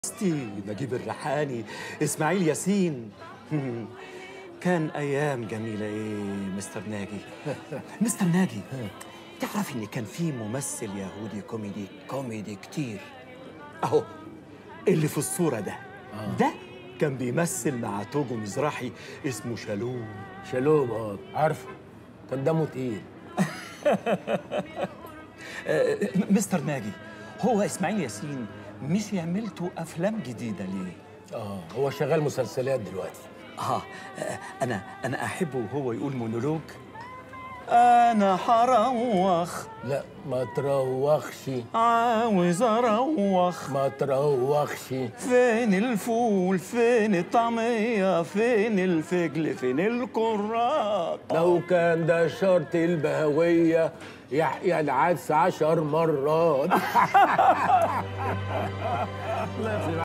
ستي نجيب الريحاني اسماعيل ياسين كان ايام جميله ايه مستر ناجي مستر ناجي تعرف ان كان في ممثل يهودي كوميدي كوميدي كتير اهو اللي في الصوره ده ده كان بيمثل مع توجو مزراحي اسمه شالوم شالوم اه عارفه كان دمه تقيل آه، م- مستر ناجي هو اسماعيل ياسين مش يعملتوا افلام جديده ليه اه هو شغال مسلسلات دلوقتي اه آه، انا انا احبه وهو يقول مونولوج انا هروخ لا ما تروخش عاوز اروخ ما تروخش فين الفول فين الطعمية فين الفجل فين الكرات لو كان ده شرط البهوية يحيى العدس عشر مرات